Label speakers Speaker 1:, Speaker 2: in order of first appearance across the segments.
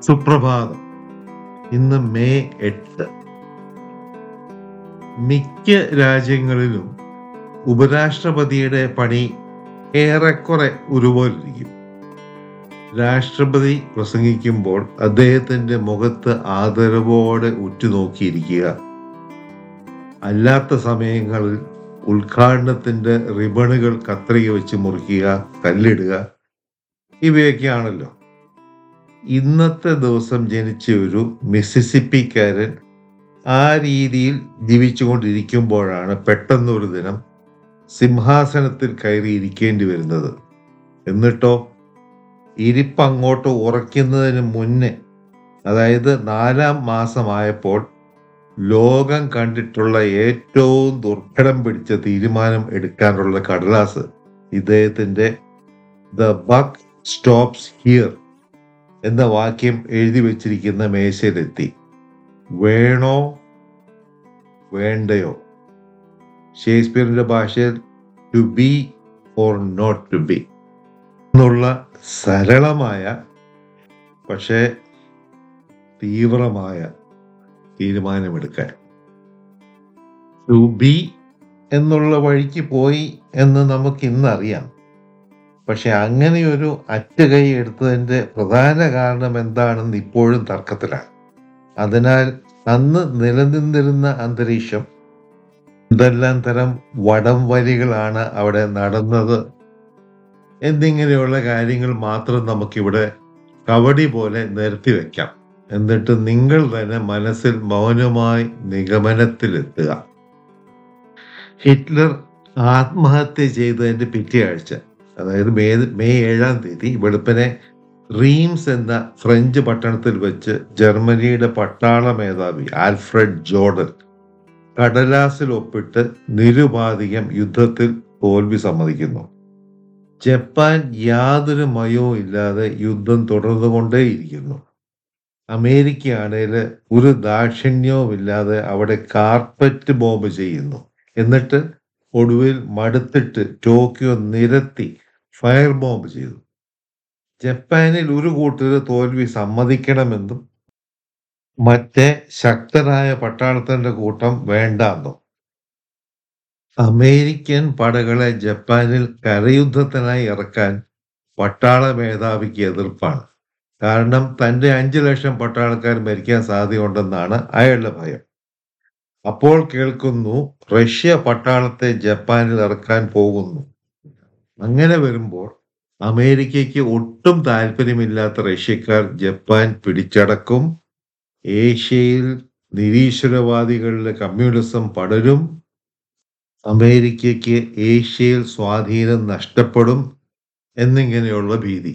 Speaker 1: സുപ്രഭാതം ഇന്ന് മെയ് എട്ട് മിക്ക രാജ്യങ്ങളിലും ഉപരാഷ്ട്രപതിയുടെ പണി ഏറെക്കുറെ ഒരുപോലിരിക്കും രാഷ്ട്രപതി പ്രസംഗിക്കുമ്പോൾ അദ്ദേഹത്തിന്റെ മുഖത്ത് ആദരവോടെ ഉറ്റുനോക്കിയിരിക്കുക അല്ലാത്ത സമയങ്ങളിൽ ഉദ്ഘാടനത്തിന്റെ റിബണുകൾ കത്രിക വെച്ച് മുറിക്കുക കല്ലിടുക ഇവയൊക്കെയാണല്ലോ ഇന്നത്തെ ദിവസം ജനിച്ച ഒരു മിസിസിപ്പിക്കാരൻ ആ രീതിയിൽ ജീവിച്ചുകൊണ്ടിരിക്കുമ്പോഴാണ് പെട്ടെന്നൊരു ദിനം സിംഹാസനത്തിൽ കയറി ഇരിക്കേണ്ടി വരുന്നത് എന്നിട്ടോ ഇരിപ്പ് അങ്ങോട്ട് ഉറയ്ക്കുന്നതിന് മുന്നേ അതായത് നാലാം മാസമായപ്പോൾ ലോകം കണ്ടിട്ടുള്ള ഏറ്റവും ദുർഘടം പിടിച്ച തീരുമാനം എടുക്കാനുള്ള കടലാസ് ഇദ്ദേഹത്തിന്റെ ദ ബക്ക് സ്റ്റോപ്സ് ഹിയർ എന്ന വാക്യം എഴുതി വെച്ചിരിക്കുന്ന മേശയിലെത്തി വേണോ വേണ്ടയോ ഷേക്സ്പിയറിന്റെ ഭാഷയിൽ to be or not to be എന്നുള്ള സരളമായ പക്ഷേ തീവ്രമായ തീരുമാനമെടുക്കാൻ ടു ബി എന്നുള്ള വഴിക്ക് പോയി എന്ന് നമുക്ക് ഇന്നറിയാം പക്ഷെ അങ്ങനെ ഒരു അറ്റുകൈ എടുത്തതിന്റെ പ്രധാന കാരണം എന്താണെന്ന് ഇപ്പോഴും തർക്കത്തിലാണ് അതിനാൽ അന്ന് നിലനിന്നിരുന്ന അന്തരീക്ഷം എന്തെല്ലാം തരം വടം വലികളാണ് അവിടെ നടന്നത് എന്നിങ്ങനെയുള്ള കാര്യങ്ങൾ മാത്രം നമുക്കിവിടെ കവടി പോലെ നിരത്തി വെക്കാം എന്നിട്ട് നിങ്ങൾ തന്നെ മനസ്സിൽ മൗനമായി നിഗമനത്തിലെത്തുക ഹിറ്റ്ലർ ആത്മഹത്യ ചെയ്തതിന്റെ പിറ്റേ ആഴ്ച അതായത് മെയ് മെയ് ഏഴാം തീയതി വെളുപ്പിനെ റീംസ് എന്ന ഫ്രഞ്ച് പട്ടണത്തിൽ വെച്ച് ജർമ്മനിയുടെ പട്ടാള മേധാവി ആൽഫ്രഡ് ജോർഡൻ കടലാസിൽ ഒപ്പിട്ട് നിരുപാധികം യുദ്ധത്തിൽ തോൽവി സമ്മതിക്കുന്നു ജപ്പാൻ യാതൊരു മയവും ഇല്ലാതെ യുദ്ധം തുടർന്നുകൊണ്ടേയിരിക്കുന്നു അമേരിക്കയാണേൽ ഒരു ദാക്ഷിണ്യവും ഇല്ലാതെ അവിടെ കാർപ്പറ്റ് ബോംബ് ചെയ്യുന്നു എന്നിട്ട് ഒടുവിൽ മടുത്തിട്ട് ടോക്കിയോ നിരത്തി ഫയർ ബോംബ് ചെയ്തു ജപ്പാനിൽ ഒരു കൂട്ടർ തോൽവി സമ്മതിക്കണമെന്നും മറ്റേ ശക്തരായ പട്ടാളത്തിന്റെ കൂട്ടം വേണ്ടാന്നും അമേരിക്കൻ പടകളെ ജപ്പാനിൽ കരയുദ്ധത്തിനായി ഇറക്കാൻ പട്ടാള മേധാവിക്ക് എതിർപ്പാണ് കാരണം തന്റെ അഞ്ചു ലക്ഷം പട്ടാളക്കാർ മരിക്കാൻ സാധ്യതയുണ്ടെന്നാണ് അയാളുടെ ഭയം അപ്പോൾ കേൾക്കുന്നു റഷ്യ പട്ടാളത്തെ ജപ്പാനിൽ ഇറക്കാൻ പോകുന്നു അങ്ങനെ വരുമ്പോൾ അമേരിക്കയ്ക്ക് ഒട്ടും താല്പര്യമില്ലാത്ത റഷ്യക്കാർ ജപ്പാൻ പിടിച്ചടക്കും ഏഷ്യയിൽ നിരീശ്വരവാദികളുടെ കമ്മ്യൂണിസം പടരും അമേരിക്കയ്ക്ക് ഏഷ്യയിൽ സ്വാധീനം നഷ്ടപ്പെടും എന്നിങ്ങനെയുള്ള ഭീതി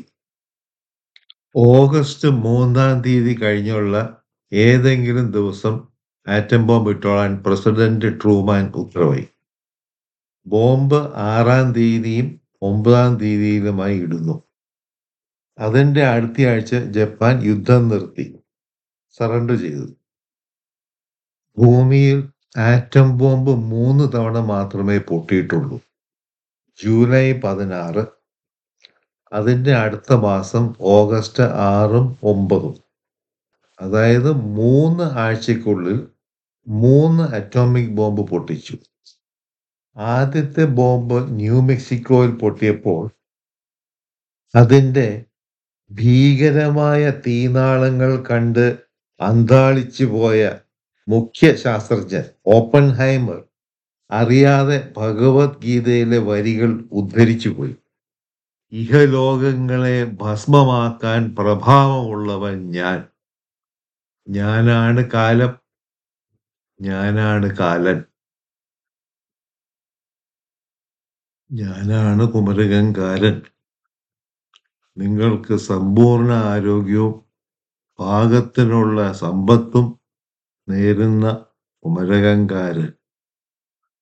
Speaker 1: ഓഗസ്റ്റ് മൂന്നാം തീയതി കഴിഞ്ഞുള്ള ഏതെങ്കിലും ദിവസം ആറ്റം ബോംബ് ഇട്ടോളാൻ പ്രസിഡന്റ് ട്രൂമാൻ ഉത്തരവായി ബോംബ് ആറാം തീയതിയും ഒമ്പതാം തീയതിയിലുമായി ഇടുന്നു അതിന്റെ അടുത്ത ആഴ്ച ജപ്പാൻ യുദ്ധം നിർത്തി സറണ്ടർ ചെയ്തു ഭൂമിയിൽ ആറ്റം ബോംബ് മൂന്ന് തവണ മാത്രമേ പൊട്ടിയിട്ടുള്ളൂ ജൂലൈ പതിനാറ് അതിന്റെ അടുത്ത മാസം ഓഗസ്റ്റ് ആറും ഒമ്പതും അതായത് മൂന്ന് ആഴ്ചക്കുള്ളിൽ മൂന്ന് അറ്റോമിക് ബോംബ് പൊട്ടിച്ചു ആദ്യത്തെ ബോംബ് ന്യൂ മെക്സിക്കോയിൽ പൊട്ടിയപ്പോൾ അതിൻ്റെ ഭീകരമായ തീനാളങ്ങൾ കണ്ട് അന്താളിച്ചു പോയ മുഖ്യ ശാസ്ത്രജ്ഞൻ ഓപ്പൺഹൈമർ അറിയാതെ ഭഗവത്ഗീതയിലെ വരികൾ ഉദ്ധരിച്ചുപോയി ഇഹലോകങ്ങളെ ഭസ്മമാക്കാൻ പ്രഭാവമുള്ളവൻ ഞാൻ ഞാനാണ് കാലം ഞാനാണ് കാലൻ ഞാനാണ് കുമരകങ്കാരൻ നിങ്ങൾക്ക് സമ്പൂർണ്ണ ആരോഗ്യവും പാകത്തിനുള്ള സമ്പത്തും നേരുന്ന കുമരകങ്കാരൻ